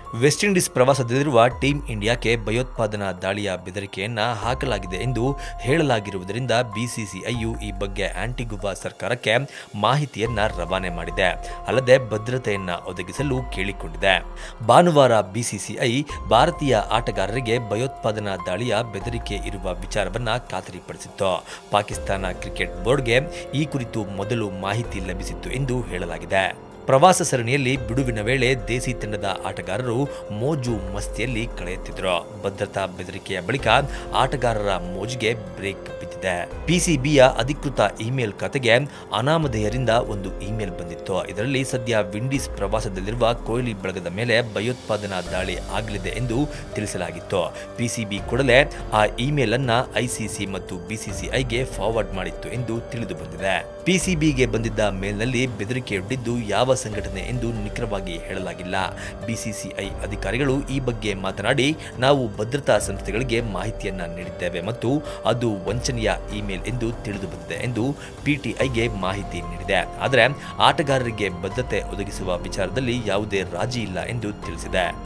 West Indies ಪ್ರವಾಸದಲ್ಲಿರುವ ಟೀಂ ಇಂಡಿಯಾಕ್ಕೆ ಭಯೋತ್ಪಾದನಾ ದಾಳಿಯ ಬೆದರಿಕೆಯನ್ನ ಹಾಕಲಾಗಿದೆ ಎಂದು ಹೇಳಲಾಗಿರುವುದರಿಂದ ಬಿಸಿಸಿಐಯು ಈ ಬಗ್ಗೆ ಆಂಟಿಗುವಾ ಸರ್ಕಾರಕ್ಕೆ ಮಾಹಿತಿಯನ್ನ ರವಾನೆ ಮಾಡಿದೆ ಅಲ್ಲದೆ ಭದ್ರತೆಯನ್ನ ಒದಗಿಸಲು ಕೇಳಿಕೊಂಡಿದೆ ಭಾನುವಾರ ಬಿಸಿಸಿಐ ಭಾರತೀಯ ಆಟಗಾರರಿಗೆ ಭಯೋತ್ಪಾದನಾ ದಾಳಿಯ ಬೆದರಿಕೆ ಇರುವ ವಿಚಾರವನ್ನ ಖಾತರಿಪಡಿಸಿತ್ತು ಪಾಕಿಸ್ತಾನ ಕ್ರಿಕೆಟ್ ಬೋರ್ಡ್ಗೆ ಈ ಕುರಿತು ಮೊದಲು ಮಾಹಿತಿ ಲಭಿಸಿತ್ತು ಎಂದು ಹೇಳಲಾಗಿದೆ ಪ್ರವಾಸ ಸರಣಿಯಲ್ಲಿ ಬಿಡುವಿನ ವೇಳೆ ದೇಸಿ ತಂಡದ ಆಟಗಾರರು ಮೋಜು ಮಸ್ತಿಯಲ್ಲಿ ಕಳೆಯುತ್ತಿದ್ದರು ಭದ್ರತಾ ಬೆದರಿಕೆಯ ಬಳಿಕ ಆಟಗಾರರ ಮೋಜಿಗೆ ಬ್ರೇಕ್ ಬಿದ್ದಿದೆ ಪಿಸಿಬಿಯ ಅಧಿಕೃತ ಇಮೇಲ್ ಖಾತೆಗೆ ಅನಾಮಧೇಯರಿಂದ ಒಂದು ಇಮೇಲ್ ಬಂದಿತ್ತು ಇದರಲ್ಲಿ ಸದ್ಯ ವಿಂಡೀಸ್ ಪ್ರವಾಸದಲ್ಲಿರುವ ಕೊಹ್ಲಿ ಬಳಗದ ಮೇಲೆ ಭಯೋತ್ಪಾದನಾ ದಾಳಿ ಆಗಲಿದೆ ಎಂದು ತಿಳಿಸಲಾಗಿತ್ತು ಪಿಸಿಬಿ ಕೂಡಲೇ ಆ ಇಮೇಲ್ ಅನ್ನ ಐಸಿಸಿ ಮತ್ತು ಬಿಸಿಸಿಐಗೆ ಫಾರ್ವರ್ಡ್ ಮಾಡಿತ್ತು ಎಂದು ತಿಳಿದು ಬಂದಿದೆ ಪಿಸಿಬಿಗೆ ಬಂದಿದ್ದ ಮೇಲ್ನಲ್ಲಿ ಬೆದರಿಕೆಯೊಡ್ಡಿದ್ದು ಯಾವ ಸಂಘಟನೆ ಎಂದು ನಿಖರವಾಗಿ ಹೇಳಲಾಗಿಲ್ಲ ಬಿಸಿಸಿಐ ಅಧಿಕಾರಿಗಳು ಈ ಬಗ್ಗೆ ಮಾತನಾಡಿ ನಾವು ಭದ್ರತಾ ಸಂಸ್ಥೆಗಳಿಗೆ ಮಾಹಿತಿಯನ್ನ ನೀಡಿದ್ದೇವೆ ಮತ್ತು ಅದು ವಂಚನೆಯ ಇಮೇಲ್ ಎಂದು ತಿಳಿದು ಬಂದಿದೆ ಎಂದು ಪಿಟಿಐಗೆ ಮಾಹಿತಿ ನೀಡಿದೆ ಆದರೆ ಆಟಗಾರರಿಗೆ ಭದ್ರತೆ ಒದಗಿಸುವ ವಿಚಾರದಲ್ಲಿ ಯಾವುದೇ ರಾಜಿ ಇಲ್ಲ ಎಂದು ತಿಳಿಸಿದೆ